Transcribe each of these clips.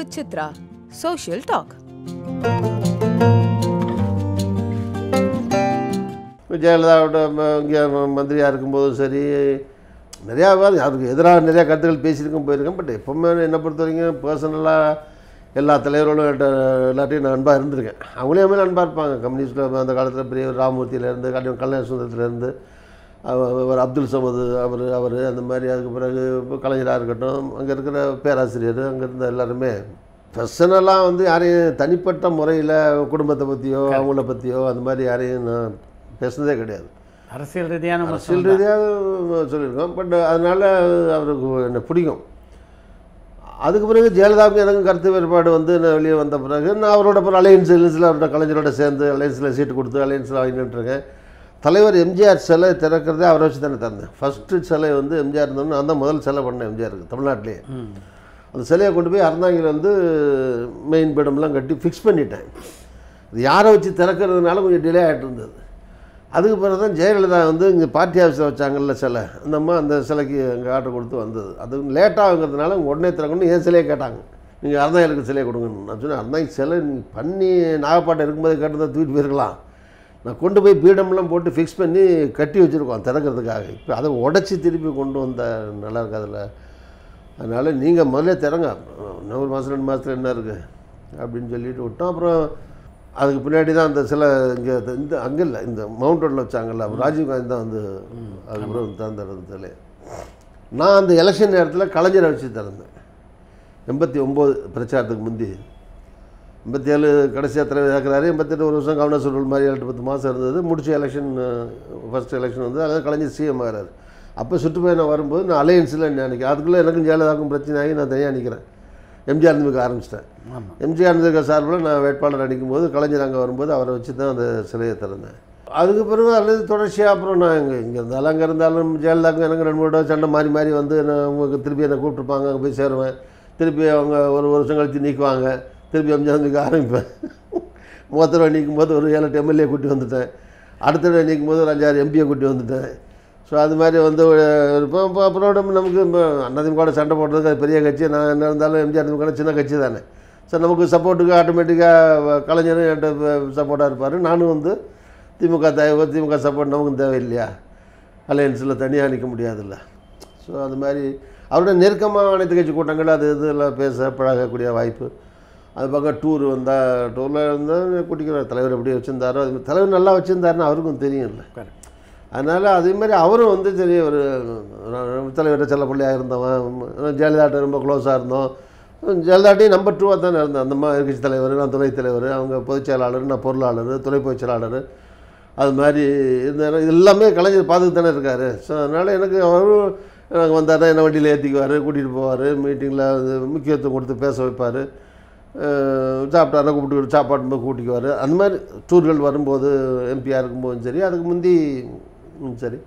with Chitra. Social Talk. இப்போ ஜெயலலிதாவோட இங்கே மந்திரியாக இருக்கும்போதும் சரி நிறையா பேர் அதுக்கு எதிராக நிறையா கருத்துக்கள் பேசியிருக்கேன் போயிருக்கேன் பட் எப்போவுமே என்னை பொறுத்த வரைக்கும் பர்சனலாக எல்லா தலைவர்களும் என்கிட்ட எல்லாத்தையும் நான் அன்பாக இருந்திருக்கேன் அவங்களே மேலே அன்பாக இருப்பாங்க கம்யூனிஸ்ட்டில் அந்த காலத்தில் பெரிய ராமூர்த்தியிலேருந்து கல்யாண கல்யாண சுந்தரத்துலேருந்து அவர் அப்துல் சமது அவர் அவர் அந்த மாதிரி அதுக்கு பிறகு இப்போ கலைஞராக இருக்கட்டும் அங்கே இருக்கிற பேராசிரியர் அங்கே இருந்த எல்லாருமே பர்சனலாக வந்து யாரையும் தனிப்பட்ட முறையில் குடும்பத்தை பற்றியோ அவங்கள பற்றியோ அந்த மாதிரி யாரையும் நான் பேசுனதே கிடையாது அரசியல் ரீதியான அரசியல் ரீதியாக சொல்லியிருக்கோம் பட் அதனால் அவருக்கு என்னை பிடிக்கும் அதுக்கு பிறகு ஜெயலலிதாவுக்கு எனக்கும் கருத்து வேறுபாடு வந்து நான் வெளியே வந்த பிறகு நான் அவரோட அப்புறம் அலையன்ஸ் அலையன்ஸில் அவரோட கலைஞரோட சேர்ந்து அலையன்ஸில் சீட்டு கொடுத்து அலையன்ஸில் வாங்கிட்டுருக்கேன் தலைவர் எம்ஜிஆர் சிலை திறக்கிறதே அவரை வச்சு தானே திறந்தேன் ஃபஸ்ட்டு சிலை வந்து எம்ஜிஆர் இருந்தோன்னு நான் தான் முதல் சிலை பண்ணேன் எம்ஜிஆருக்கு தமிழ்நாட்டிலேயே அந்த சிலையை கொண்டு போய் அறந்தாங்கில் வந்து மெயின் பீடம்லாம் கட்டி ஃபிக்ஸ் பண்ணிட்டேன் இது யாரை வச்சு திறக்கிறதுனால கொஞ்சம் டிலே ஆகிட்டு இருந்தது அதுக்கு பிறகு தான் ஜெயலலிதா வந்து இங்கே பார்ட்டி ஆஃபீஸில் வச்சாங்கல்ல சிலை அந்த அம்மா அந்த சிலைக்கு அங்கே ஆர்டர் கொடுத்து வந்தது அது லேட்டாகுங்கிறதுனால அவங்க உடனே திறக்கணும்னு என் சிலையை கேட்டாங்க நீங்கள் அறந்தாயிலுக்கு சிலையை கொடுங்கன்னு நான் சொன்னேன் அறந்தாங்க சிலை நீ பண்ணி நாகப்பாட்டை இருக்கும்போது கேட்டதை தூக்கிட்டு போயிருக்கலாம் நான் கொண்டு போய் பீடம்லாம் போட்டு ஃபிக்ஸ் பண்ணி கட்டி வச்சுருக்கோம் திறக்கிறதுக்காக இப்போ அதை உடச்சி திருப்பி கொண்டு வந்த நல்லா இருக்காதுல்ல அதனால் நீங்கள் முதல்ல திறங்க இன்னும் ஒரு மாதம் ரெண்டு மாதத்தில் என்ன இருக்குது அப்படின்னு சொல்லிட்டு விட்டோம் அப்புறம் அதுக்கு பின்னாடி தான் அந்த சில இங்கே இந்த அங்கே இல்லை இந்த மவுண்ட் ரோட்டில் வச்சாங்கல்ல அப்ப ராஜீவ்காந்தி தான் வந்து அதுக்கப்புறம் திறந்துறது சிலை நான் அந்த எலெக்ஷன் நேரத்தில் கலைஞரை வச்சு திறந்தேன் எண்பத்தி ஒம்பது பிரச்சாரத்துக்கு முந்தி எண்பத்தி ஏழு கடைசியாக தலைவர் இருக்கிறாரு எண்பத்தெட்டு ஒரு வருஷம் கவர்னர் சொல்கிற மாதிரி ஏழு பத்து மாதம் இருந்தது முடிச்ச எலெக்ஷன் ஃபஸ்ட் எலெக்ஷன் வந்து அதான் கலைஞர் சிஎம் ஆகிறாரு அப்போ சுற்றுப்பயணம் வரும்போது நான் அலையன்ஸில் நினைக்கிறேன் அதுக்குள்ளே எனக்கும் ஜெயலலிதாவுக்கும் பிரச்சனை ஆகி நான் தனியாக நிற்கிறேன் எம்ஜிஆர் இருந்துக்க ஆரம்பிச்சிட்டேன் ஆமாம் எம்ஜிஆர் இருந்துக்க சார்பில் நான் வேட்பாளர் அடிக்கும் போது கலைஞர் அங்கே வரும்போது அவரை வச்சு தான் அந்த சிலையை திறந்தேன் அதுக்கு பிறகு அல்லது தொடர்ச்சியாக அப்புறம் நான் இங்கே இங்கே இருந்தாலும் அங்கே இருந்தாலும் ஜெயலலிதாக்கும் எனக்கு ரெண்டு மூணு தடவை சண்டை மாறி மாறி வந்து நான் உங்களுக்கு திருப்பி என்னை கூப்பிட்டுருப்பாங்க அங்கே போய் சேருவேன் திருப்பி அவங்க ஒரு வருஷம் கழித்து நீக்குவாங்க திருப்பி எம்ஜிஆர் நிற்க ஆரம்பிப்பேன் மூத்த தடவை நீக்கும் போது ஒரு ஏழு எட்டு எம்எல்ஏ கூட்டி வந்துட்டேன் அடுத்த தடவை நீக்கும் போது ஒரு அஞ்சாறு எம்பியை கூட்டி வந்துட்டேன் ஸோ அது மாதிரி வந்து இருப்போம் இப்போ அப்புறம் நம்ம நமக்கு இப்போ அண்ணாதிமுக சண்டை போடுறதுக்கு அது பெரிய கட்சி நான் என்ன இருந்தாலும் எம்ஜிஆர் திமுக சின்ன கட்சி தானே ஸோ நமக்கு சப்போர்ட்டுக்கு ஆட்டோமேட்டிக்காக கலைஞரும் என்கிட்ட சப்போர்ட்டாக இருப்பார் நானும் வந்து திமுக தேவை திமுக சப்போர்ட் நமக்கும் தேவையில்லையா அலையன்ஸில் தனியாக நிற்க முடியாதுல்ல ஸோ அது மாதிரி அவரோட நெருக்கமாக அனைத்து கட்சி கூட்டங்கள் அது இதெல்லாம் பேச பழகக்கூடிய வாய்ப்பு அது பக்கம் டூர் வந்தால் டூரில் இருந்தால் கூட்டிக்கிறார் தலைவர் எப்படி வச்சுருந்தாரோ அது மாதிரி தலைவர் நல்லா வச்சுருந்தாருன்னு அவருக்கும் தெரியும்ல கரெக்ட் அதனால் அதே மாதிரி அவரும் வந்து சரி ஒரு தலைவர் செல்ல பிள்ளையாக இருந்தவன் ஜெயலலிதாட்ட ரொம்ப க்ளோஸாக இருந்தோம் ஜெயலலிதாட்டையும் நம்பர் டூவாக தானே இருந்தேன் அந்த மாதிரி எதிர்கட்சி தலைவர் நான் துணைத் தலைவர் அவங்க பொதுச் செயலாளர் நான் பொருளாளர் துணை பொதுச் செயலாளர் அது மாதிரி இந்த இது எல்லாமே கலைஞர் பார்த்துட்டு தானே இருக்கார் ஸோ அதனால் எனக்கு அவரும் எனக்கு வந்தார் என்ன வண்டியில் ஏற்றிக்குவார் கூட்டிகிட்டு போவார் மீட்டிங்கில் முக்கியத்துவம் கொடுத்து பேச வைப்பார் சாப்பிட்டாருன்னா கூப்பிட்டு சாப்பாட்டு போய் கூட்டிக்குவார் அந்த மாதிரி டூர்கள் வரும்போது எம்பியாக இருக்கும்போதும் சரி அதுக்கு முந்தி ம், சரி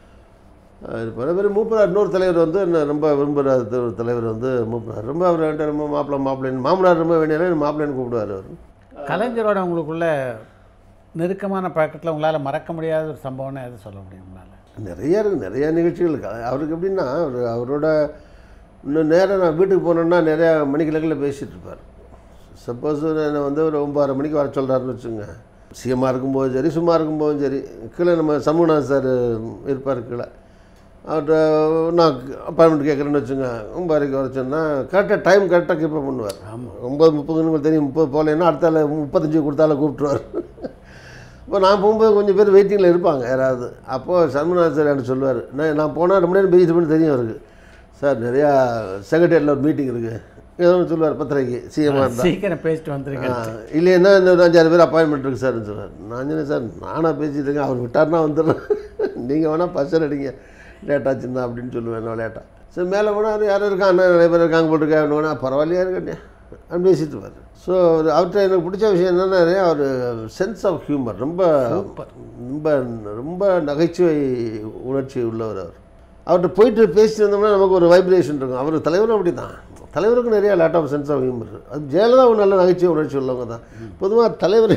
இருப்பார் வேறு மூப்பனார் இன்னொரு தலைவர் வந்து என்ன ரொம்ப விரும்புகிற ஒரு தலைவர் வந்து மூப்பனார் ரொம்ப அவர் என்கிட்ட ரொம்ப மாப்பிள்ளை மாப்பிள்ளைன்னு மாமனார் ரொம்ப வேண்டியனா மாப்பிள்ளைன்னு கூப்பிடுவார் அவர் கலைஞரோட உங்களுக்குள்ள நெருக்கமான பழக்கத்தில் உங்களால் மறக்க முடியாத ஒரு சம்பவம்னு எது சொல்ல முடியும் உங்களால் நிறைய இருக்குது நிறைய நிகழ்ச்சிகள் இருக்கு அவருக்கு எப்படின்னா அவர் அவரோட இன்னும் நேரம் நான் வீட்டுக்கு போனேன்னா நிறையா மணிக்கணக்கில் பேசிகிட்டு இருப்பார் சப்போஸ் என்னை வந்து ஒரு ஒம்பதரை மணிக்கு வர சொல்கிறாருன்னு வச்சுங்க சிஎம்மாக இருக்கும்போதும் சரி சும்மா இருக்கும்போதும் சரி கீழே நம்ம சமூகநாத் சார் இருப்பார் கீழே அவர்கிட்ட நான் அப்பாயின்மெண்ட் கேட்குறேன்னு வச்சுங்க ஒம்பதரைக்கு வர சொன்னால் கரெக்டாக டைம் கரெக்டாக கீப் பண்ணுவார் ஒம்பது முப்பதுன்னு உங்களுக்கு தெரியும் முப்பது போகலைன்னா அடுத்தால முப்பத்தஞ்சு கொடுத்தால கூப்பிட்ருவார் இப்போ நான் போகும்போது கொஞ்சம் பேர் வெயிட்டிங்கில் இருப்பாங்க யாராவது அப்போது சண்முகநாத் சார் எனக்கு சொல்லுவார் நான் நான் போனால் ரொம்ப நேரம் பேசிட்டு பண்ணி தெரியும் அவருக்கு சார் நிறையா செக்ரட்டரியில் ஒரு மீட்டிங் இருக்குது ஏதோ ஒன்று சொல்லுவார் பத்திரிக்கை சிஎம்மாக இருந்தால் சீக்கிரம் பேசிட்டு வந்துருங்க இல்லைன்னா இன்னொரு அஞ்சாறு பேர் அப்பாயின்மெண்ட் இருக்குது சார்னு சொல்லுவார் நான் சொன்னேன் சார் நானாக பேசிட்டு இருக்கேன் அவர் விட்டார்னா வந்துடுறேன் நீங்கள் வேணால் பஸ்ஸர் அடிங்க லேட்டாச்சுன்னா அப்படின்னு சொல்லுவேன் நான் லேட்டாக சரி மேலே போனால் யாரும் இருக்காங்க நிறைய பேர் இருக்காங்க போட்டிருக்காங்க வேணா பரவாயில்லையா இருக்கட்டே அப்படின்னு பேசிட்டு இருப்பார் ஸோ அவர்கிட்ட எனக்கு பிடிச்ச விஷயம் என்னென்னா அவர் சென்ஸ் ஆஃப் ஹியூமர் ரொம்ப ரொம்ப ரொம்ப நகைச்சுவை உணர்ச்சி உள்ளவர் அவர் அவர்கிட்ட போயிட்டு பேசிட்டு இருந்தோம்னா நமக்கு ஒரு வைப்ரேஷன் இருக்கும் அவர் தலைவரும் அப்படி தான் தலைவருக்கு நிறைய lot of sense of humour அது ஜெயலலிதா ஒரு நல்ல நகைச்சுவை உணர்ச்சி உள்ளவங்க தான் பொதுவாக தலைவர்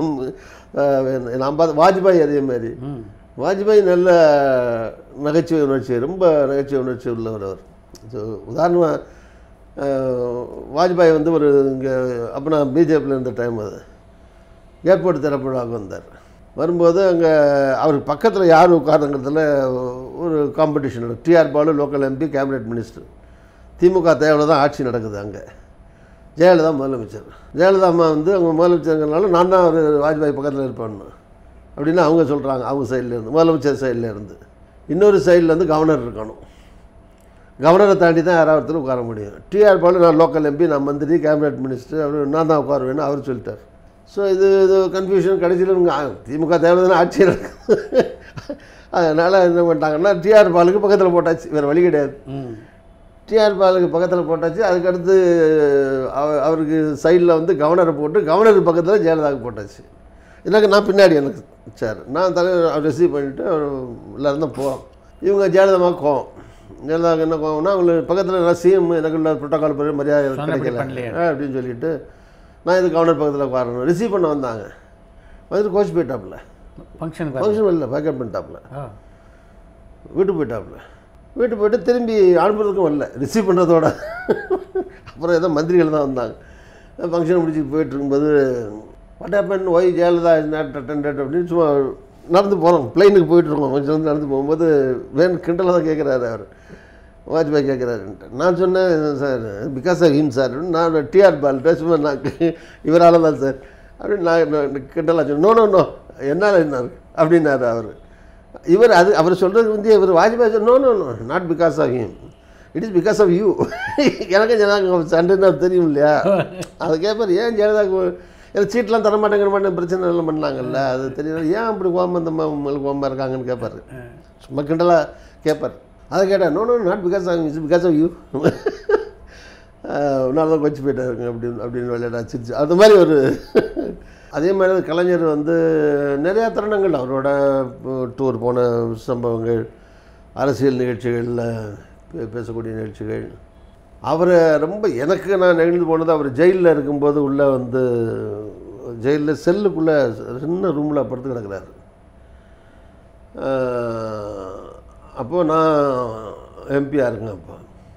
நான் பார்த்து வாஜ்பாய் அதே மாதிரி வாஜ்பாய் நல்ல நகைச்சுவை உணர்ச்சி ரொம்ப நகைச்சுவை உணர்ச்சி உள்ளவர் அவர் ஸோ உதாரணமாக அஹ், வாஜ்பாய் வந்து ஒரு இங்கே அப்போ நான் பிஜேபியில் இருந்த டைம் அது ஏர்போர்ட் திறப்புழாவுக்கு வந்தார் வரும்போது அங்கே அவருக்கு பக்கத்தில் யார் உட்காருங்கிறதுல ஒரு competition T R Baalu local MP cabinet minister DMK தேவையில் தான் ஆட்சி நடக்குது அங்கே ஜெயலலிதா முதலமைச்சர் ஜெயலலிதா அம்மா வந்து அவங்க முதலமைச்சருங்கிறனால நான் தான் ஒரு வாஜ்பாய் பக்கத்தில் இருப்பேன்னு அப்படின்னு அவங்க சொல்கிறாங்க அவங்க சைடில் இருந்து முதலமைச்சர் சைடில் இருந்து இன்னொரு சைடில் வந்து கவர்னர் இருக்கணும் கவர்னரை தாண்டி தான் யாராவது ஒருத்தர் உட்கார முடியும் டிஆர் பாலு நான் லோக்கல் எம்பி நான் மந்திரி கேபினெட் மினிஸ்டர் அவர் நான் தான் உட்காருவேன்னு அவர் சொல்லிட்டார் ஸோ இது இது கன்ஃபியூஷன் கடைசியில் இவங்க, ஆ, திமுக தேவையான ஆட்சி நடக்குது அதனால் என்ன பண்ணிட்டாங்கன்னா டிஆர் பாலுக்கு பக்கத்தில் போட்டாச்சு வேறு வழி கிடையாது ம் டிஆர் பாலுக்கு பக்கத்தில் போட்டாச்சு அதுக்கடுத்து அவ- அவருக்கு சைடில் வந்து கவர்னரை போட்டு கவர்னர் பக்கத்தில் ஜெயலலிதாவுக்கு போட்டாச்சு எனக்கு நான் பின்னாடி எனக்கு சார் நான் தலைவர் ரிசீவ் பண்ணிவிட்டு அவர் எல்லோரும் தான் போவோம் இவங்க ஜெயலலிதா கோவம் ஜெயலலிதாவுக்கு என்ன கோவம்னா அவங்களுக்கு பக்கத்தில் நான் சிஎம் எனக்கு உள்ள ப்ரோட்டோகால் படி மரியாதை சொன்னபடி கிடைக்கல பண்ணலையே. ஆ, அப்படின்னு சொல்லிட்டு நான் இது கவர்னர் பக்கத்தில் உட்காரணும் ரிசீவ் பண்ண வந்தாங்க வந்துட்டு கோச் போயிட்டாப்புல ஃபங்க்ஷனுக்கு வர ஃபங்க்ஷன் இல்லை பேக்கப் பண்ணிட்டாப்புல ஆ வீட்டுக்கு போயிட்டாப்புல வீட்டுக்கு போயிட்டு திரும்பி அனுப்புறதுக்கும் வரல ரிசீவ் பண்ணுறதோட அப்புறம் ஏதோ மந்திரிகள் தான் வந்தாங்க ஃபங்க்ஷன் முடிச்சு போயிட்டு இருக்கும்போது what happen why Jayalalithaa is not attended அப்படின்னு சும்மா நடந்து போகிறோம் பிளைனுக்கு போயிட்டு இருக்கோம் கொஞ்சம் வந்து நடந்து போகும்போது வேன் கிண்டலாக தான் கேட்குறாரு அவர் வாஜ்பாய் கேட்குறாருன்ட்டு நான் சொன்னேன் sir because of him sir நான் டிஆர் பால் சும்மா நான் இவரால் தான் சார் அப்படின்னு நான் நான் கிண்டலாக சொன்னேன் நோ நோ நோ என்னால் என்ன அப்படின்னாரு அவர் இவர் அது அவர் சொல்கிறது வந்து இவர் Vajpayee sir no no no not because of him it is because of you எனக்கு ஜனங்க சண்டைன்னு தெரியும் இல்லையா அதை கேட்பார் ஏன் ஜெயலலிதாக்கு எனக்கு சீட்லாம் தர மாட்டேங்கிற மாட்டேன் பிரச்சனை எல்லாம் பண்ணாங்கல்ல அது தெரியல ஏன் அப்படி கோவம் அந்த உங்களுக்கு கோவமாக இருக்காங்கன்னு கேட்பார் சும்மா கிண்டலாக கேட்பார் அதை கேட்டால் no no not because of it's because of you உன்னால தான் கொச்சு போயிட்டாருங்க அப்படின்னு அப்படின்னு விளையாட சிரிச்சு அந்த மாதிரி ஒரு அதே மாதிரி தான் கலைஞர் வந்து நிறையா தருணங்கள் அவரோட டூர் போன சம்பவங்கள் அரசியல் நிகழ்ச்சிகளில் பே- பேசக்கூடிய நிகழ்ச்சிகள் அவரை ரொம்ப எனக்கு நான் நெகிழ்ந்து போனது அவர் ஜெயிலில் இருக்கும்போது உள்ளே வந்து ஜெயிலில் செல்லுக்குள்ளே சின்ன ரூமில் படுத்து கிடக்குறாரு அப்போது நான் எம்பியாக இருக்கேன் அப்போ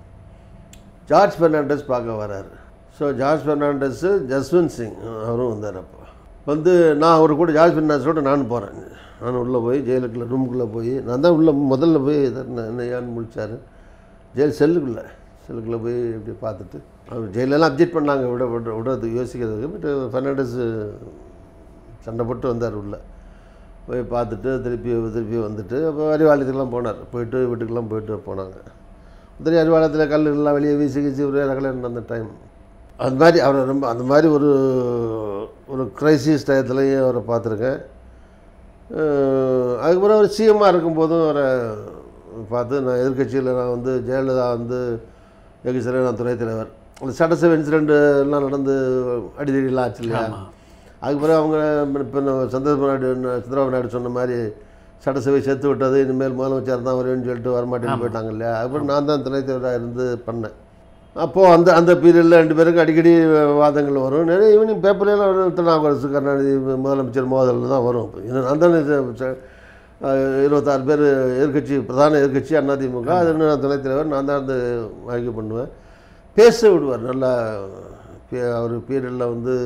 ஜார்ஜ் பெர்னாண்டஸ் பார்க்க வராரு ஸோ ஜார்ஜ் பெர்னாண்டஸு ஜஸ்வந்த் சிங் அவரும் வந்தார் அப்போ வந்து நான் அவர் கூட ஜார்ஜ் பெர்னாண்டஸோட நானும் போகிறேன் நான் உள்ளே போய் ஜெயிலுக்குள்ளே ரூமுக்குள்ளே போய் நான் தான் உள்ளே முதல்ல போய் என்ன என்னையான்னு முடிச்சார் ஜெயில் செல்லுக்குள்ளே செல்லுக்குள்ளே போய் இப்படி பார்த்துட்டு அவர் ஜெயிலெல்லாம் அப்ஜெக்ட் பண்ணாங்க விட விட விடுறதுக்கு யோசிக்கிறதுக்கு பட் பெர்னாண்டஸ் சண்டை போட்டு வந்தார் உள்ளே போய் பார்த்துட்டு திருப்பி திருப்பி வந்துட்டு அப்போ அறிவாலயத்துக்குலாம் போனார் போயிட்டு வீட்டுக்கெல்லாம் போயிட்டு போனாங்க உதிரி அறிவாலயத்தில் கல்லுலாம் வெளியே வீசி கீசி ஒரே ரகலன்னு அந்த டைம் அது மாதிரி அவரை ரொம்ப அந்த மாதிரி ஒரு ஒரு கிரைசிஸ் டயத்துலையும் அவரை பார்த்துருக்கேன் அஹ் அதுக்கப்புறம் அவர் சிஎம்மாக இருக்கும்போதும் அவரை பார்த்து நான் எதிர்க்கட்சியில் நான் வந்து ஜெயலலிதா வந்து எகிசரே நான் துணைத் தலைவர் அந்த சட்டசபை இன்சிடெண்ட் எல்லாம் நடந்து அடிதடிலாம் ஆச்சு இல்லையா ஆமாம் அதுக்கு பிறகு அவங்க இப்போ சந்திரபாபு நாயுடு சந்திரபாபு நாயுடு சொன்ன மாதிரி சட்டசபை சேர்த்து விட்டது இனிமேல் முதலமைச்சர் தான் வருவேன்னு சொல்லிட்டு வரமாட்டேன்னு போயிட்டாங்க இல்லையா அதுக்கப்புறம் நான் தான் துணைத் தலைவராக இருந்து பண்ணேன் அப்போது அந்த அந்த பீரியடில் ரெண்டு பேருக்கு அடிக்கடி வாதங்கள் வரும் நிறைய ஈவினிங் பேப்பர்லாம் வரும் திருநாவுக்கரசு கருணாநிதி முதலமைச்சர் மோதல் தான் வரும் இது நான் தானே இது ச- அஹ் இருபத்தாறு பேர் எதிர்க்கட்சி பிரதான எதிர்க்கட்சி அதிமுக அது நான் துணைத் தலைவர் நான் தான் வந்து ஆய்வு பண்ணுவேன் பேச விடுவார் நல்லா பே- அவர் பீரியடில் வந்து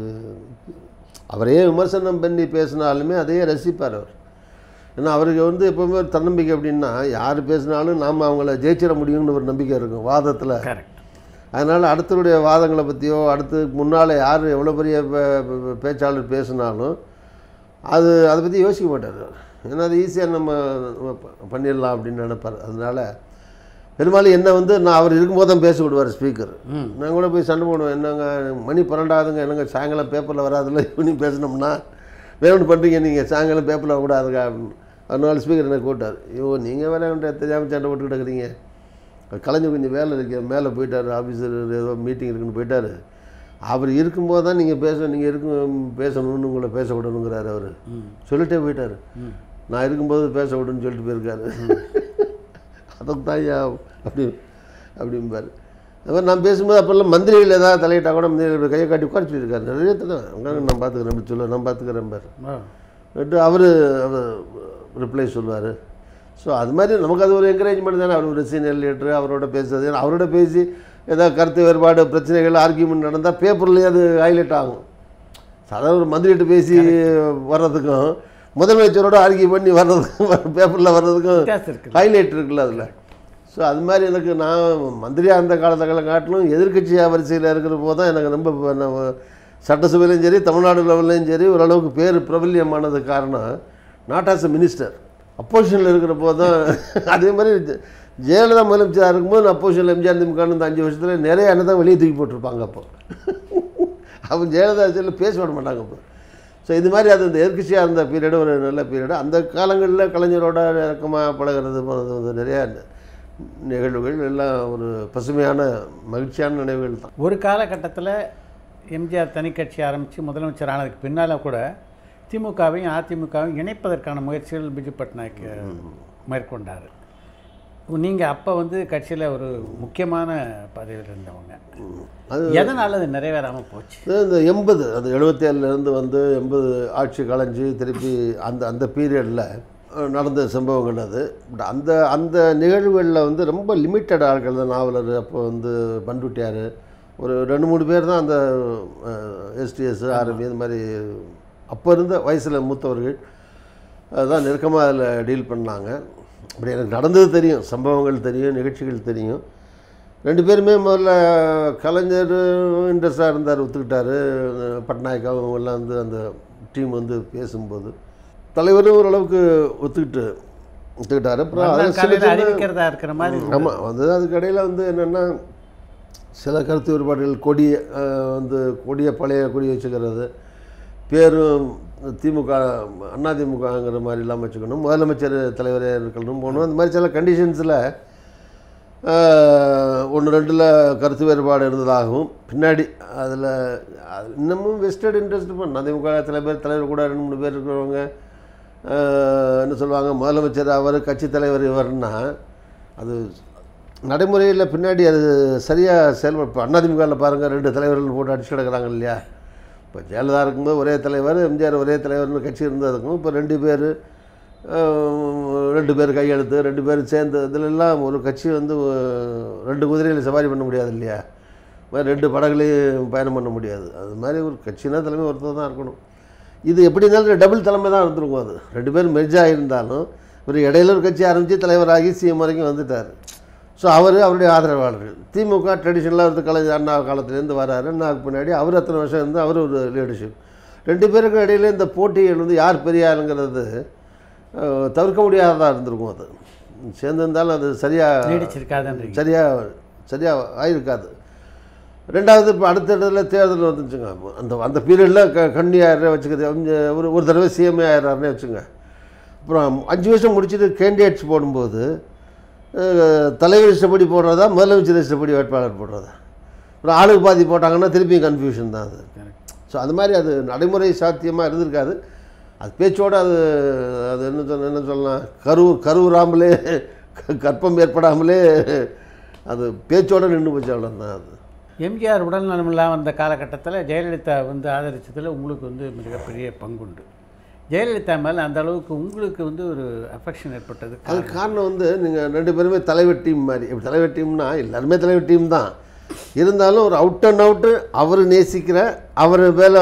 அவரே விமர்சனம் பண்ணி பேசினாலுமே அதையே ரசிப்பார் அவர் ஏன்னா அவருக்கு வந்து எப்போவுமே ஒரு தன்னம்பிக்கை அப்படின்னா யார் பேசினாலும் நாம் அவங்கள ஜெயிச்சிட முடியும்னு ஒரு நம்பிக்கை இருக்கும் வாதத்தில் கரெக்ட் அதனால் அடுத்தவருடைய வாதங்களை பற்றியோ அடுத்து முன்னால் யார் எவ்வளோ பெரிய பே- பே- பேச்சாளர் பேசினாலும் அது அதை பற்றி யோசிக்க மாட்டார் ஏன்னா அது ஈஸியாக நம்ம நம்ம ப- பண்ணிடலாம் அப்படின்னு நினைப்பார் அதனால் பெரும்பாலும் என்ன வந்து நான் அவர் இருக்கும்போது தான் பேச விடுவார் ஸ்பீக்கர் ம் நான் கூட போய் சண்டை போடுவேன் என்னங்க மணி பன்னெண்டாவதுங்க என்னங்க சாயங்காலம் பேப்பரில் வராதுல ஈவினிங் பேசினோம்னா வேணும்னு பண்ணுறீங்க நீங்கள் சாயங்காலம் பேப்பரில் கூடாதுங்க அப்படின்னு அதனால ஸ்பீக்கர் என்ன கூட்டார் ஐயோ நீங்கள் வேற என்கிட்ட தெரியாமல் சண்டை போட்டு கிடக்குறீங்க கலைஞர் கொஞ்சம் வேலை இருக்கு மேலே போயிட்டார் ஆஃபீஸர் ஏதோ மீட்டிங் இருக்குன்னு போயிட்டார் அவர் இருக்கும்போது தான் நீங்கள் பேச நீங்கள் இருக்கும் பேசணும்னு உங்களை பேச விடணுங்கிறாரு அவர் ம் சொல்லிட்டே போயிட்டார் ம் நான் இருக்கும்போது பேச விடுன்னு சொல்லிட்டு போயிருக்காரு அதுக்கு தான் ஐயா அப்படி அப்படிம்பார் அப்புறம் நான் பேசும்போது அப்போல்லாம் மந்திரிகள் ஏதாவது தலையிட்டா கூட மந்திரிகள் கையை காட்டி உட்கார சொல்லியிருக்காரு நிறைய தான் உட்காந்து நான் பார்த்துக்கிறேன் அப்படி சொல்ல நான் பார்த்துக்கிறேன் பாரு ஓ பட் அவர் ரிப்ளை சொல்லுவார் ஸோ அது மாதிரி நமக்கு அது ஒரு என்கரேஜ்மெண்ட் தானே அவர் ஒரு சீனியர் லீடர் அவரோட பேசுறது ஏன்னா அவரோட பேசி ஏதாவது கருத்து வேறுபாடு பிரச்சனைகள் ஆர்கியூமெண்ட் நடந்தால் பேப்பர்லேயே அது ஹைலைட் ஆகும் சாதாரண ஒரு மந்திரிகிட்ட பேசி வர்றதுக்கும் முதலமைச்சரோட ஆர்கியூ பண்ணி வர்றதுக்கும் பேப்பரில் வர்றதுக்கும் வித்தியாசம் இருக்குது ஹைலைட் இருக்குல்ல அதில் ஸோ அது மாதிரி எனக்கு நான் மந்திரியாக அந்த காலத்துக்களை காட்டிலும் எதிர்க்கட்சியாக வரிசையில் இருக்கிற போது தான் எனக்கு ரொம்ப இப்ப நம்ம சட்டசபையிலையும் சரி தமிழ்நாடு லெவல்லையும் சரி ஓரளவுக்கு பேர் பிரபல்யமானது காரணம் நாட் ஆஸ் அ மினிஸ்டர் அப்போசிஷனில் இருக்கிற போது தான் அதே மாதிரி ஜெ- ஜெயலலிதா முதலமைச்சராக இருக்கும்போது நான் அப்போசிஷனில் எம்ஜிஆர் திமுக இந்த அஞ்சு வருஷத்தில் நிறைய என்ன தான் வெளியே தூக்கி போட்டிருப்பாங்க அப்போ அவங்க ஜெயலலிதா அரசியலில் பேச விட மாட்டாங்க இப்போ ஸோ இது மாதிரி அது இந்த எதிர்க்கட்சியாக இருந்த பீரியடு ஒரு நல்ல பீரியடு அந்த காலங்களில் கலைஞரோட இறக்கமாக பழகிறது போனது வந்து நிறையா நிகழ்வுகள் எல்லாம் ஒரு பசுமையான மகிழ்ச்சியான நினைவுகள் தான் ஒரு காலகட்டத்தில் எம்ஜிஆர் தனி கட்சி ஆரம்பித்து முதலமைச்சர் ஆனதுக்கு பின்னால் கூட திமுகவையும் அதிமுகவையும் இணைப்பதற்கான முயற்சிகள் பிஜு பட்நாயக் மேற்கொண்டார் நீங்கள் அப்போ வந்து கட்சியில் ஒரு முக்கியமான பதவியில் இருந்தவங்க அது எதனால் அது நிறைவேறாமல் போச்சு இது இந்த எண்பது அது எழுபத்தேழுலேருந்து வந்து எண்பது ஆட்சி கலைஞ்சு திருப்பி அந்த அந்த பீரியடில் நடந்த சம்பவங்கள் அது பட் அந்த அந்த நிகழ்வுகளில் வந்து ரொம்ப லிமிட்டட் ஆட்கள் தான் நாவலர் அப்போ வந்து பண்ருட்டியார் ஒரு ரெண்டு மூணு பேர் தான் அந்த எஸ்டிஎஸ் ஆர்எம்பி இந்த மாதிரி அப்போ இருந்த வயசில் மூத்தவர்கள் அதுதான் நெருக்கமாக அதில் டீல் பண்ணாங்க அப்படி எனக்கு நடந்தது தெரியும் சம்பவங்கள் தெரியும் நிகழ்ச்சிகள் தெரியும் ரெண்டு பேருமே முதல்ல கலைஞர் இன்ட்ரெஸ்டாக இருந்தார் ஒத்துக்கிட்டாரு பட்நாயக் அவங்கெல்லாம் வந்து அந்த டீம் வந்து பேசும்போது தலைவரும் ஓரளவுக்கு ஒத்துக்கிட்டு ஒத்துக்கிட்டாரு அப்புறம் அது சில காலையில் சின்ன- அறிவிக்கிறதா இருக்கிற மாதிரி ஆமாம் வந்து அதுக்கு இடையில் வந்து என்னென்னா சில கருத்து வேறுபாடுகள் கொடியை அஹ், வந்து கொடியை பழைய கொடி வச்சுக்கிறது பேரும் திமுக அண்ணா திமுகங்கிற மாதிரி இல்லாமல் வச்சுக்கணும் முதலமைச்சர் தலைவரே இருக்கணும் போகணும் அந்த மாதிரி சில கண்டிஷன்ஸில் ஒன்று ரெண்டில் கருத்து வேறுபாடு இருந்ததாகவும் பின்னாடி அதில் இன்னமும் வெஸ்டட் இன்ட்ரெஸ்ட் பண்ண அதிமுக சில பேர் தலைவர் கூட ரெண்டு மூணு பேர் இருக்கிறவங்க ஆஹ், என்ன சொல்லுவாங்க முதலமைச்சர் அவர் கட்சி தலைவர் இவர்னா அது நடைமுறையில் பின்னாடி அது சரியாக செயல்பட இப்போ அதிமுகவில் பாருங்கள் ரெண்டு தலைவர்கள் போட்டு அடிச்சு கிடக்குறாங்க இல்லையா இப்போ ஜெயலலிதா இருக்கும்போது ஒரே தலைவர் எம்ஜிஆர் ஒரே தலைவர்னு கட்சி இருந்ததுக்கும் இப்போ ரெண்டு பேர் ரெண்டு பேர் கையெழுத்து ரெண்டு பேரும் சேர்ந்து இதிலெல்லாம் ஒரு கட்சி வந்து அஹ், ரெண்டு குதிரையில் சவாரி பண்ண முடியாது இல்லையா இது மாதிரி ரெண்டு படகுலையும் பயணம் பண்ண முடியாது அது மாதிரி ஒரு கட்சினா தலைமை ஒருத்தர் தான் இருக்கணும் இது எப்படி இருந்தாலும் டபுள் தலைமை தான் இருந்திருக்கும் அது ரெண்டு பேரும் மெர்ஜாக இருந்தாலும் ஒரு இடையில ஒரு கட்சி ஆரம்பித்து தலைவராகி சிஎம் வரைக்கும் வந்துட்டார் ஸோ அவர் அவருடைய ஆதரவாளர்கள் திமுக ட்ரெடிஷ்னலாக வந்து கலைஞர் அண்ணா காலத்துலேருந்து வராரு அண்ணாவுக்கு பின்னாடி அவர் அத்தனை வருஷம் இருந்து அவர் ஒரு லீடர்ஷிப் ரெண்டு பேருக்கும் இடையில இந்த போட்டிகள் வந்து யார் பெரிய ஆளுங்கிறது அஹ், தவிர்க்க முடியாததாக இருந்திருக்கும் அது சேர்ந்து இருந்தாலும் அது சரியாக நீடிச்சிருக்காதுன்றீங்க சரியாக சரியாக ஆயிருக்காது ரெண்டாவது இப்போ அடுத்த இடத்துல தேர்தல் வந்துச்சுங்க அந்த அந்த பீரியடில் க கண்ணி ஆயிரம் வச்சுக்கிறது கொஞ்சம் ஒரு ஒரு தடவை சிஎம்ஏ ஆயிரம்னே வச்சுங்க அப்புறம் அஞ்சு வருஷம் முடிச்சுட்டு கேண்டிடேட்ஸ் போடும்போது அஹ், தலைவர் இஷ்டப்படி போடுறதா முதலமைச்சர் இஷ்டப்படி வேட்பாளர் போடுறதா அப்புறம் ஆளுக்கு பாதி போட்டாங்கன்னா திருப்பியும் கன்ஃபியூஷன் தான் அது ஸோ அது மாதிரி அது நடைமுறை சாத்தியமாக இருந்திருக்காது அது பேச்சோடு அது அது என்ன சொல்ல என்ன சொல்லலாம் கரு கருவுறாமலே க- கற்பம் ஏற்படாமலே அது பேச்சோடு நின்று போச்சு அவ்வளோதான் அது எம்ஜிஆர் உடல் நலமில்லாமல் வந்த காலகட்டத்தில் ஜெயலலிதா வந்து ஆதரிச்சதில் உங்களுக்கு வந்து மிகப்பெரிய பங்குண்டு ஜெயலலிதா மேலே அந்த அளவுக்கு உங்களுக்கு வந்து ஒரு அஃபெக்ஷன் ஏற்பட்டது அதுக்கு காரணம் வந்து நீங்கள் ரெண்டு பேருமே தலைவர் டீம் மாதிரி இப்படி தலைவர் டீம்னா எல்லாருமே தலைவர் டீம் தான் இருந்தாலும் ஒரு அவுட் அண்ட் அவுட்டு அவர் நேசிக்கிற அவர் மேலே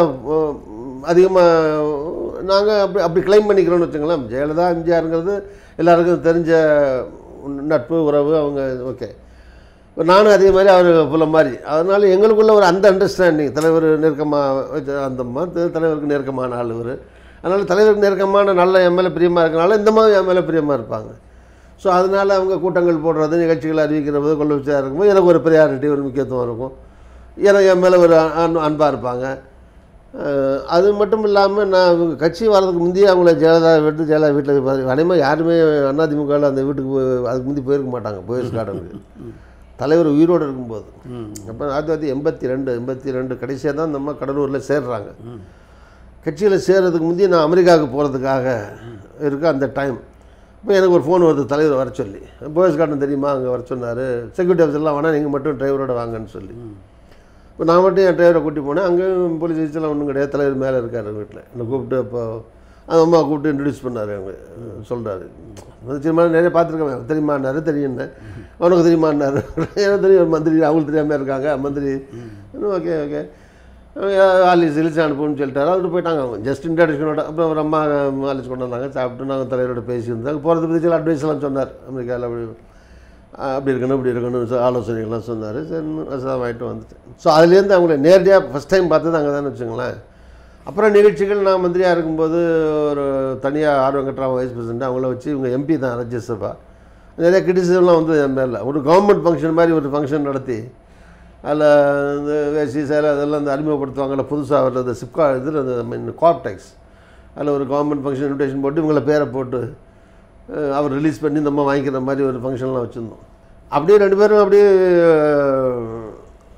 அதிகமாக நாங்கள் அப்படி அப்படி கிளைம் பண்ணிக்கிறோம்னு வச்சுங்களேன் ஜெயலலிதா எம்ஜிஆருங்கிறது எல்லாருக்கும் தெரிஞ்ச நட்பு உறவு அவங்க ஓகே நானும் அதே மாதிரி அவர் புல மாதிரி அதனால் எங்களுக்குள்ள ஒரு அந்த அண்டர்ஸ்டாண்டிங் தலைவர் நெருக்கமாக வச்ச அந்த மாதிரி தலைவருக்கு நெருக்கமான ஆள் இவர் அதனால் தலைவருக்கு நெருக்கமான நல்ல என் மேலே பிரியமாக இருக்கனால இந்த மாதிரி என் மேலே பிரியமாக இருப்பாங்க ஸோ அதனால் அவங்க கூட்டங்கள் போடுறது நிகழ்ச்சிகள் அறிவிக்கிறது கொள்ள வச்சா இருக்கும்போது எனக்கு ஒரு ப்ரையாரிட்டி ஒரு முக்கியத்துவம் இருக்கும் எனக்கு என் மேலே ஒரு அன் அன்பாக இருப்பாங்க அஹ் அது மட்டும் இல்லாமல் நான் இவங்க கட்சி வர்றதுக்கு முந்தைய அவங்கள ஜெயலலிதா வீட்டு ஜெயலலிதா வீட்டில் அதேமாதிரி யாருமே அதிமுகவில் அந்த வீட்டுக்கு போய் அதுக்கு முந்தி போயிருக்க மாட்டாங்க போயஸ் கார்டனுக்கு தலைவர் உயிரோடு இருக்கும்போது அப்போ ஆயிரத்தி தொள்ளாயிரத்தி எண்பத்தி ரெண்டு எண்பத்தி ரெண்டு கடைசியாக தான் நம்ம கடலூரில் சேர்றாங்க கட்சியில் சேர்றதுக்கு முந்தைய நான் அமெரிக்காவுக்கு போகிறதுக்காக இருக்க அந்த டைம் இப்போ எனக்கு ஒரு ஃபோன் வருது தலைவர் வர சொல்லி போயஸ் கார்டன் தெரியுமா அங்கே வர சொன்னார் செக்யூரிட்டி ஆஃபீஸர்லாம் வேணா நீங்கள் மட்டும் டிரைவரோட வாங்கன்னு சொல்லி இப்போ நான் மட்டும் என் டிரைவரை கூட்டி போனேன் அங்கேயும் போலீஸ் வச்சுலாம் ஒன்றும் கிடையாது தலைவர் மேலே இருக்கார் வீட்டில் என்னை கூப்பிட்டு இப்போ அந்த அம்மா கூப்பிட்டு இன்ட்ரடியூஸ் பண்ணார் அவங்க சொல்கிறாரு சினிமா நிறைய பார்த்துருக்கேன் தெரியுமான்னாரு தெரியும்னு அவனுக்கு தெரியுமான்னாரு எனக்கு தெரியும் ஒரு மந்திரி அவங்களுக்கு தெரியாமல் இருக்காங்க மந்திரி ஓகே ஓகே ஆலிஸ் இலிச்சு அனுப்புன்னு சொல்லிட்டாரு அவர்கிட்ட போயிட்டாங்க அவங்க ஜஸ்ட் இன்ட்ரடக்ஷனோட அப்புறம் ஒரு அம்மா ஆலிஸ் கொண்டு வந்தாங்க சாப்பிட்டு நாங்கள் தலைவரோட பேசியிருந்தாங்க போகிறத பற்றி சில அட்வைஸ்லாம் சொன்னார் அமெரிக்காவில் அப்படி ஆஹ் அப்படி இருக்கணும் இப்படி இருக்கணும்னு சொ- ஆலோசனைகள்லாம் சொன்னார் சரி வசதம் ஆகிட்டு வந்துட்டேன் ஸோ அதுலேருந்து அவங்கள நேரடியாக ஃபஸ்ட் டைம் பார்த்தது அங்கே தான் வச்சுங்களேன் அப்புறம் நிகழ்ச்சிகள் நான் மந்திரியாக இருக்கும்போது ஒரு தனியாக ஆர் வெங்கட்ராம வைஸ் பிரசிடென்ட் அவங்கள வச்சு இவங்க எம்பி தான் ராஜ்யசபா நிறைய கிரிட்டிசிசம்லாம் வந்து என் மேலே ஒரு கவர்மெண்ட் ஃபங்க்ஷன் மாதிரி ஒரு ஃபங்க்ஷன் நடத்தி அதில் இந்த வேசி சேலை அதெல்லாம் இந்த அறிமுகப்படுத்துவாங்கல்ல புதுசாக வர்றது சிப்கா இதில் அந்த மீன் காப்டெக்ஸ் அதில் ஒரு கவர்மெண்ட் ஃபங்க்ஷன் இன்விடேஷன் போட்டு இவங்கள பேரை போட்டு அஹ், அவர் ரிலீஸ் பண்ணி நம்ம வாங்கிக்கிற மாதிரி ஒரு ஃபங்க்ஷன்லாம் வச்சுருந்தோம் அப்படியே ரெண்டு பேரும் அப்படியே அஹ்,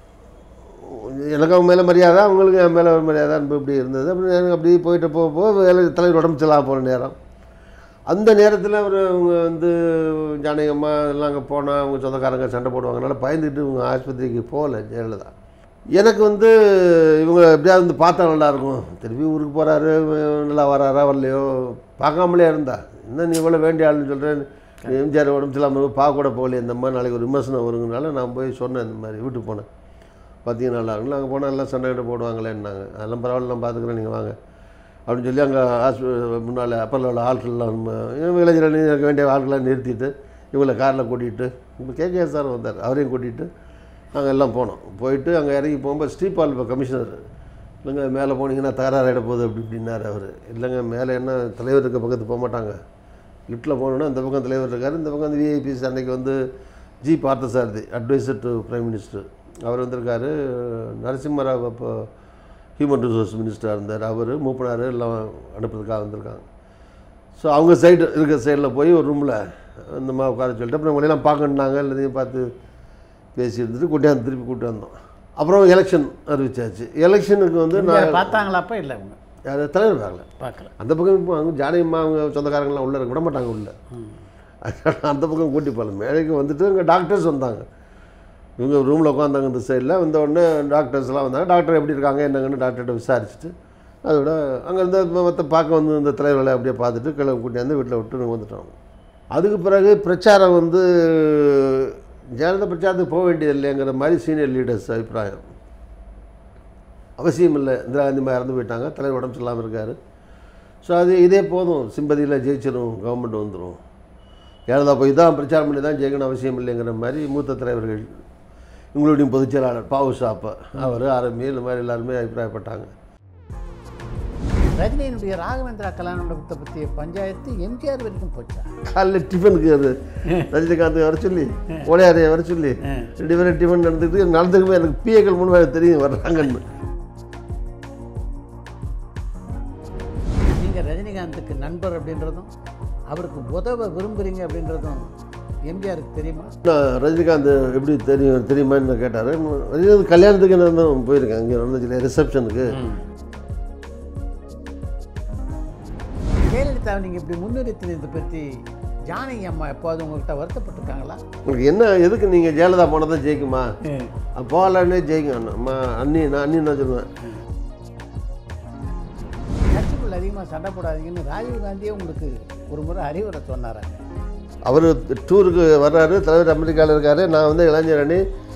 எனக்கு அவங்க மேலே மரியாதை அவங்களுக்கு என் மேலே ஒரு மரியாதை அன்பு இப்படி இருந்தது அப்புறம் எனக்கு அப்படியே போயிட்டு போக போக வேலை தலைவர் உடம்பு சரியில்லாம போகிற நேரம் அந்த நேரத்தில் அவர் அவங்க வந்து ஜானகி அம்மா எல்லாம் அங்கே போனால் அவங்க சொந்தக்காரங்க சண்டை போடுவாங்கனால பயந்துட்டு இவங்க ஆஸ்பத்திரிக்கு போகல ஜெயலலிதா எனக்கு வந்து இவங்க எப்படியாவது வந்து பார்த்தா நல்லாயிருக்கும் திருப்பி ஊருக்கு போகிறாரு நல்லா வராரா வரலையோ பார்க்காமலே இருந்தா என்ன நீ இவ்வளோ வேண்டிய ஆளுன்னு சொல்கிறேன் எம்ஜிஆர் உடம்பு இல்லாமல் பார்க்க கூட போகலையே இந்த மாதிரி நாளைக்கு ஒரு விமர்சனம் வருங்கனால நான் போய் சொன்னேன் இந்த மாதிரி வீட்டுக்கு போனேன் பார்த்தீங்கன்னா நல்லா இருக்குங்களா அங்கே போனால் எல்லாம் சண்டை கிட்ட போடுவாங்களேன்னாங்க அதெல்லாம் பரவாயில்ல நான் பார்த்துக்குறேன் நீங்கள் வாங்க அப்படின்னு சொல்லி அங்கே ஹாஸ்பி முன்னால் அப்பரில் உள்ள ஆட்கள்லாம் நம்ம இவங்க இளைஞர்கள் இருக்க வேண்டிய ஆட்கள்லாம் நிறுத்திட்டு இவங்களை காரில் கூட்டிகிட்டு இப்போ கேகே சார் வந்தார் அவரையும் கூட்டிகிட்டு நாங்கள் எல்லாம் போனோம் போயிட்டு அங்கே இறங்கி போகும்போது ஸ்ரீபால் இப்போ கமிஷனர் இல்லைங்க மேலே போனீங்கன்னா தகராறு ஆகிட போகுது அப்படி இப்படின்னாரு அவர் இல்லைங்க மேலே என்ன தலைவர் இருக்க பக்கத்து போக மாட்டாங்க லிஃப்ட்டில் போனோன்னா இந்த பக்கம் தலைவர் இருக்கார் இந்த பக்கம் வந்து விஐபிஸ் அன்னைக்கு வந்து G Parthasarathy adviser to prime minister அவர் வந்திருக்காரு நரசிம்மராவ் அப்போ ஹியூமன் ரிசோர்ஸ் மினிஸ்டராக இருந்தார் அவர் மூப்பனார் எல்லாம் அனுப்புறதுக்காக வந்திருக்காங்க ஸோ அவங்க சைடு இருக்கிற சைடில் போய் ஒரு ரூமில் இந்த மாதிரி உட்கார சொல்லிட்டு அப்புறம் உங்களையெல்லாம் பார்க்கணுன்னாங்க எல்லாத்தையும் பார்த்து பேசி இருந்துட்டு கூட்டியாந்து திருப்பி கூட்டி வந்தோம் அப்புறம் எலெக்ஷன் அறிவிச்சாச்சு எலெக்ஷனுக்கு வந்து நான் பார்த்தாங்களா அப்போ இல்லை அவங்க யாரு தலைவர் ஆகலை பார்க்கல அந்த பக்கம் இப்போ அவங்க ஜானகிம்மா அவங்க சொந்தக்காரங்களாம் உள்ளே இருக்க விட மாட்டாங்க உள்ள அதனால அந்த பக்கம் கூட்டி போகல மேடைக்கு வந்துட்டு அங்கே டாக்டர்ஸ் வந்தாங்க இவங்க ரூமில் உட்காந்தாங்க இந்த சைடில் வந்த உடனே டாக்டர்ஸ்லாம் வந்தாங்க டாக்டர் எப்படி இருக்காங்க என்னங்கன்னு டாக்டர்கிட்ட விசாரிச்சுட்டு அதோட அங்கே இருந்த மற்ற பார்க்க வந்து இந்த தலைவர்களை அப்படியே பார்த்துட்டு கிளம்பி கூட்டி வந்து வீட்டில் விட்டு நாங்கள் வந்துட்டோம் அதுக்கு பிறகு பிரச்சாரம் வந்து ஜெயலலிதா பிரச்சாரத்துக்கு போக வேண்டியது இல்லைங்கிற மாதிரி சீனியர் லீடர்ஸ் அபிப்பிராயம் அவசியம் இல்லை இந்திரா காந்தி அம்மா இறந்து போயிட்டாங்க தலைவர் உடம்பு சரியில்லாமல் இருக்கார் ஸோ அது இதே போதும் சிம்பதியில் ஜெயிச்சிடும் கவர்மெண்ட் வந்துடும் ஜெயலலிதா போய் தான் பிரச்சாரம் பண்ணி தான் ஜெயிக்கணும் அவசியம் இல்லைங்கிற மாதிரி மூத்த தலைவர்கள் உங்களுடைய பொதுச் செயலாளர் பாவு சாப்பா அவர் ஆரம்பி இந்த மாதிரி எல்லாருமே அபிப்பிராயப்பட்டாங்க ரஜினியினுடைய ராகவேந்திரா கல்யாண மண்டபத்தை பற்றிய பஞ்சாயத்து எம்ஜிஆர் வரைக்கும் போச்சா காலைல டிஃபனுக்கு அது ரஜினிகாந்த் வர சொல்லி ஓடையாரையை வர சொல்லி ரெண்டு பேரும் டிஃபன் நடந்துட்டு நடந்துக்குமே எனக்கு பிஏக்கள் மூணு பேர் தெரியும் வர்றாங்கன்னு நீங்கள் ரஜினிகாந்துக்கு நண்பர் அப்படின்றதும் அவருக்கு உதவ விரும்புகிறீங்க அப்படின்றதும் எம்ஜிஆருக்கு தெரியுமா நான் ரஜினிகாந்த் எப்படி தெரியும் தெரியுமான்னு கேட்டார் ரஜினிகாந்த் கல்யாணத்துக்கு நான் தான் போயிருக்கேன் இங்கே வந்து ரிசப்ஷனுக்கு ஜெயலலிதாவை நீங்கள் இப்படி முன்னிறுத்தினதை பற்றி ஜானகி அம்மா எப்போது உங்கள்கிட்ட வருத்தப்பட்டிருக்காங்களா உங்களுக்கு என்ன எதுக்கு நீங்கள் ஜெயலலிதா போனால் தான் ஜெயிக்குமா அது போகலன்னே ஜெயிக்கும் அம்மா அண்ணி நான் அண்ணி நான் சொல்லுவேன் கட்சிக்குள்ள அதிகமாக சண்டை போடாதீங்கன்னு ராஜீவ் காந்தியே உங்களுக்கு ஒரு முறை அறிவுரை சொன்னாராங்க அவர் டூருக்கு வர்றாரு தலைவர் அமெரிக்காவில் இருக்காரு நான் வந்து இளைஞர் அணி